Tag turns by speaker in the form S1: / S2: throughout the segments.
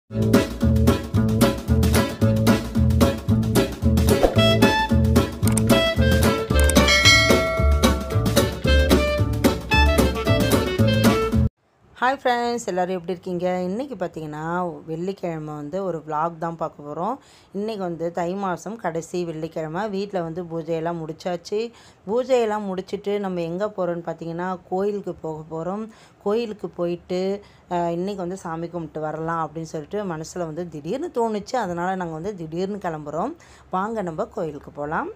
S1: hi friends எல்லோரும் எப்படி இருக்கீங்க இன்றைக்கி பார்த்தீங்கன்னா வெள்ளிக்கிழமை வந்து ஒரு vlog தான் பார்க்க போகிறோம் இன்றைக்கி வந்து தை மாதம் கடைசி வெள்ளிக்கிழமை வீட்டில் வந்து பூஜையெல்லாம் முடிச்சாச்சு பூஜையெல்லாம் முடிச்சிட்டு நம்ம எங்கே போகிறோம்னு பார்த்தீங்கன்னா கோயிலுக்கு போக போகிறோம் கோயிலுக்கு போயிட்டு அஹ், இன்னைக்கு வந்து சாமி கும்பிட்டு வரலாம் அப்படின்னு சொல்லிட்டு மனசில் வந்து திடீர்னு தோணுச்சு அதனால் நாங்கள் வந்து திடீர்னு கிளம்புறோம் வாங்க நம்ம கோயிலுக்கு போகலாம்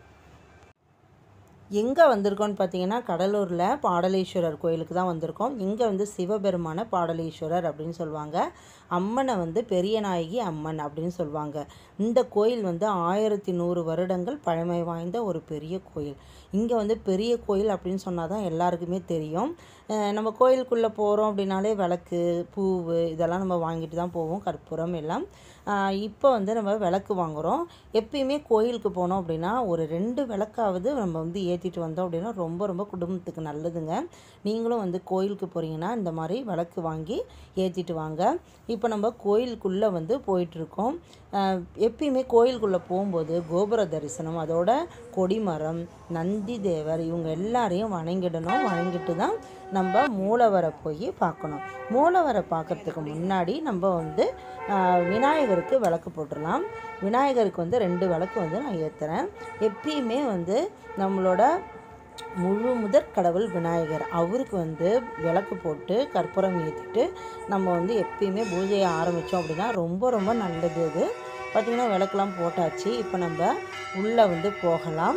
S1: எங்கே வந்திருக்கோம்னு பார்த்தீங்கன்னா கடலூரில் பாடலீஸ்வரர் கோயிலுக்கு தான் வந்திருக்கோம் இங்கே வந்து சிவபெருமான பாடலீஸ்வரர் அப்படின்னு சொல்லுவாங்க அம்மனை வந்து பெரியநாயகி அம்மன் அப்படின்னு சொல்லுவாங்க இந்த கோயில் வந்து ஆயிரத்தி நூறு வருடங்கள் பழமை வாய்ந்த ஒரு பெரிய கோயில் இங்கே வந்து பெரிய கோயில் அப்படின்னு சொன்னால் தான் எல்லாருக்குமே தெரியும் அஹ் நம்ம கோயிலுக்குள்ளே போகிறோம் அப்படின்னாலே விளக்கு பூவு இதெல்லாம் நம்ம வாங்கிட்டு தான் போவோம் கற்பூரம் எல்லாம் ஆஹ் இப்போ வந்து நம்ம விளக்கு வாங்குகிறோம் எப்பயுமே கோயிலுக்கு போனோம் அப்படின்னா ஒரு ரெண்டு விளக்காவது நம்ம வந்து ஏற்றிட்டு வந்தோம் அப்படின்னா ரொம்ப ரொம்ப குடும்பத்துக்கு நல்லதுங்க நீங்களும் வந்து கோயிலுக்கு போகிறீங்கன்னா இந்த மாதிரி விளக்கு வாங்கி ஏற்றிட்டு வாங்க இப்போ நம்ம கோயிலுக்குள்ளே வந்து போயிட்டுருக்கோம் எப்பயுமே கோயிலுக்குள்ளே போகும்போது கோபுர தரிசனம் அதோட கொடிமரம் நந்தி தேவர் இவங்க எல்லாரையும் வணங்கிடணும் வணங்கிட்டு தான் நம்ம மூலவரை போய் பார்க்கணும் மூலவரை பார்க்கறதுக்கு முன்னாடி நம்ம வந்து ஆஹ், விநாயகருக்கு விளக்கு போட்டுடலாம் விநாயகருக்கு வந்து ரெண்டு விளக்கு வந்து நான் ஏற்றுறேன் எப்பயுமே வந்து நம்மளோட முழு முதற் கடவுள் விநாயகர் அவருக்கு வந்து விளக்கு போட்டு கற்பூரம் ஏற்றிட்டு நம்ம வந்து எப்பயுமே பூஜையை ஆரம்பித்தோம் அப்படின்னா ரொம்ப ரொம்ப நல்லது இது பார்த்திங்கன்னா விளக்கெல்லாம் போட்டாச்சு இப்போ நம்ம உள்ளே வந்து போகலாம்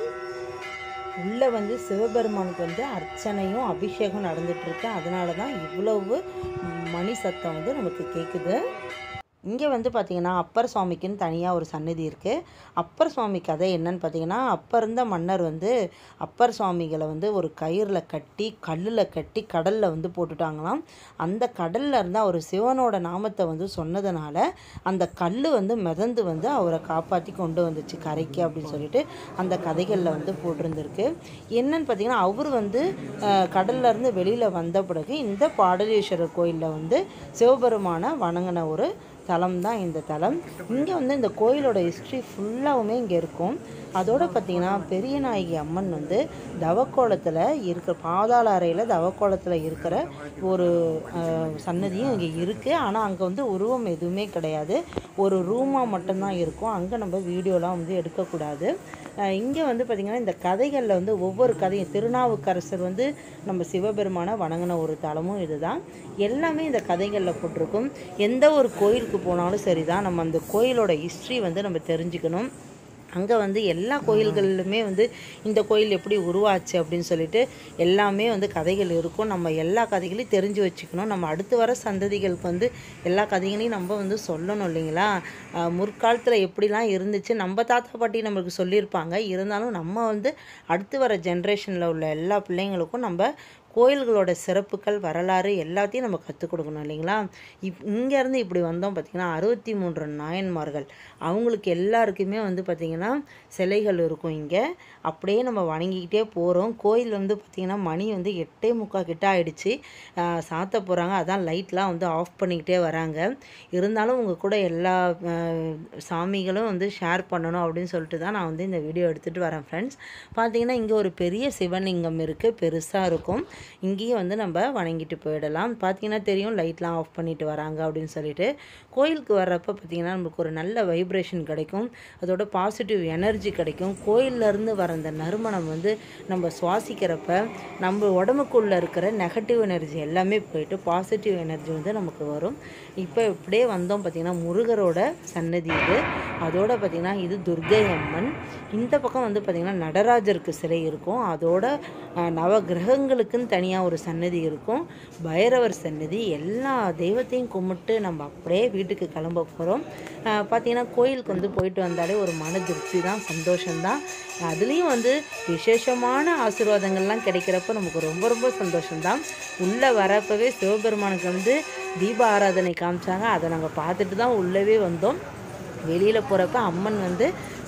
S1: உள்ளே வந்து சிவபெருமானுக்கு வந்து அர்ச்சனையும் அபிஷேகம் நடந்துகிட்ருக்கு அதனால தான் இவ்வளவு மணி சத்தம் வந்து நமக்கு கேட்குது இங்கே வந்து பார்த்திங்கன்னா அப்பர் சுவாமிக்குன்னு தனியாக ஒரு சன்னதி இருக்குது அப்பர் சுவாமி கதை என்னன்னு பார்த்தீங்கன்னா அப்போ இருந்த மன்னர் வந்து அப்பர் சுவாமிகளை வந்து ஒரு கயிறில் கட்டி கல்லில் கட்டி கடலில் வந்து போட்டுட்டாங்களாம் அந்த கடலில் இருந்து அவர் சிவனோட நாமத்தை வந்து சொன்னதுனால அந்த கல் வந்து மிதந்து வந்து அவரை காப்பாற்றி கொண்டு வந்துச்சு கரைக்கு அப்படின்னு சொல்லிட்டு அந்த கதைகளில் வந்து போட்டிருந்திருக்கு என்னன்னு பார்த்தீங்கன்னா அவர் வந்து அஹ், கடல்ல இருந்து வெளியில் வந்த பிறகு இந்த பாடலீஸ்வரர் கோயிலில் வந்து சிவபெருமானை வணங்கின ஒரு தலம் தான் இந்த தலம் இங்கே வந்து இந்த கோயிலோட ஹிஸ்ட்ரி ஃபுல்லாகவுமே இங்கே இருக்கும் அதோட பார்த்தீங்கன்னா பெரியநாயகி அம்மன் வந்து தவக்கோலத்தில் இருக்கிற பாதாள அறையில் தவக்கோலத்தில் இருக்கிற ஒரு அஹ், சன்னதியும் இங்கே இருக்குது ஆனால் அங்கே வந்து உருவம் எதுவுமே கிடையாது ஒரு ரூமாக மட்டும்தான் இருக்கும் அங்கே நம்ம வீடியோலாம் வந்து எடுக்கக்கூடாது இங்கே வந்து பார்த்திங்கன்னா இந்த கதைகளில் வந்து ஒவ்வொரு கதையும் திருநாவுக்கரசர் வந்து நம்ம சிவபெருமானை வணங்கின ஒரு தலமும் இதுதான் எல்லாமே இந்த கதைகளில் போட்டிருக்கும் எந்த ஒரு கோயிலுக்கு போனாலும் சரிதான் நம்ம அந்த கோயிலோட ஹிஸ்ட்ரி வந்து நம்ம தெரிஞ்சுக்கணும் அங்கே வந்து எல்லா கோயில்களிலுமே வந்து இந்த கோயில் எப்படி உருவாச்சு அப்படின்னு சொல்லிட்டு எல்லாமே வந்து கதைகள் இருக்கும் நம்ம எல்லா கதைகளையும் தெரிஞ்சு வச்சுக்கணும் நம்ம அடுத்து வர சந்ததிகளுக்கு வந்து எல்லா கதைகளையும் நம்ம வந்து சொல்லணும் இல்லைங்களா ஆஹ் முற்காலத்தில் எப்படிலாம் இருந்துச்சு நம்ம தாத்தா பாட்டி நம்மளுக்கு சொல்லியிருப்பாங்க இருந்தாலும் நம்ம வந்து அடுத்து வர ஜென்ரேஷனில் உள்ள எல்லா பிள்ளைங்களுக்கும் நம்ம கோயில்களோட சிறப்புகள் வரலாறு எல்லாத்தையும் நம்ம கற்றுக் கொடுக்கணும் இல்லைங்களா இப் இங்கேருந்து இப்படி வந்தோம் பார்த்திங்கன்னா அறுபத்தி மூன்று நாயன்மார்கள் அவங்களுக்கு எல்லாருக்குமே வந்து பார்த்திங்கன்னா சிலைகள் இருக்கும் இங்கே அப்படியே நம்ம வணங்கிக்கிட்டே போகிறோம் கோயில் வந்து பார்த்திங்கன்னா மணி வந்து எட்டே முக்கால் கிட்ட ஆயிடுச்சு ஆஹ் சாத்த போகிறாங்க அதான் லைட்லாம் வந்து ஆஃப் பண்ணிக்கிட்டே வராங்க இருந்தாலும் உங்கள் கூட எல்லா ஆஹ் சாமிகளும் வந்து ஷேர் பண்ணணும் அப்படின்னு சொல்லிட்டு தான் நான் வந்து இந்த வீடியோ எடுத்துகிட்டு வரேன் ஃப்ரெண்ட்ஸ் பார்த்தீங்கன்னா இங்கே ஒரு பெரிய சிவலிங்கம் இருக்குது பெருசாக இருக்கும் இங்கேயும் வந்து நம்ம வணங்கிட்டு போயிடலாம் பார்த்தீங்கன்னா தெரியும் லைட்லாம் ஆஃப் பண்ணிட்டு வராங்க அப்படின்னு சொல்லிட்டு கோயிலுக்கு வர்றப்ப பார்த்தீங்கன்னா நம்மளுக்கு ஒரு நல்ல வைப்ரேஷன் கிடைக்கும் அதோட பாசிட்டிவ் எனர்ஜி கிடைக்கும் கோயில்ல இருந்து வர அந்த நறுமணம் வந்து நம்ம சுவாசிக்கிறப்ப நம்ம உடம்புக்குள்ளே இருக்கிற நெகட்டிவ் எனர்ஜி எல்லாமே போயிட்டு பாசிட்டிவ் எனர்ஜி வந்து நமக்கு வரும் இப்போ இப்படியே வந்தோம் பார்த்திங்கன்னா முருகரோட சன்னதி இது அதோட பார்த்திங்கன்னா இது துர்கை அம்மன் இந்த பக்கம் வந்து பார்த்திங்கன்னா நடராஜருக்கு சிலை இருக்கும் அதோட அஹ், நவ கிரகங்களுக்குன்னு தனியாக ஒரு சன்னதி இருக்கும் பைரவர் சன்னதி எல்லா தெய்வத்தையும் கும்பிட்டு நம்ம அப்படியே வீட்டுக்கு கிளம்ப போகிறோம் பார்த்திங்கன்னா கோயிலுக்கு வந்து போயிட்டு வந்தாலே ஒரு மன திருப்தி தான் சந்தோஷம்தான் அதுலேயும் வந்து விசேஷமான ஆசீர்வாதங்கள்லாம் கிடைக்கிறப்ப நமக்கு ரொம்ப ரொம்ப சந்தோஷம்தான் உள்ளே வரப்பவே சிவபெருமானுக்கு வந்து தீப ஆராதனை காமிச்சாங்க அதை நாங்கள் பார்த்துட்டு தான் உள்ளவே வந்தோம் வெளியில் போகிறப்ப அம்மன் வந்து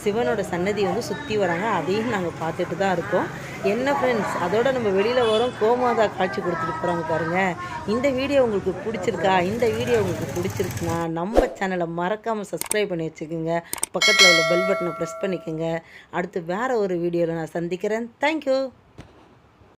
S1: சிவனோட சன்னதி வந்து சுற்றி வராங்க அதையும் நாங்கள் பார்த்துட்டு தான் இருக்கோம் என்ன ஃப்ரெண்ட்ஸ் அதோட நம்ம வெளியில் வரோம் கோமாதா காட்சி கொடுத்துட்டு போகிறாங்க பாருங்கள் இந்த வீடியோ உங்களுக்கு பிடிச்சிருக்கா இந்த வீடியோ உங்களுக்கு பிடிச்சிருக்குன்னா நம்ம சேனலை மறக்காமல் சப்ஸ்கிரைப் பண்ணி வச்சுக்கோங்க பக்கத்தில் உள்ள பெல் பட்டனை ப்ரெஸ் பண்ணிக்கோங்க அடுத்து வேறு ஒரு வீடியோவில் நான் சந்திக்கிறேன் தேங்க்யூ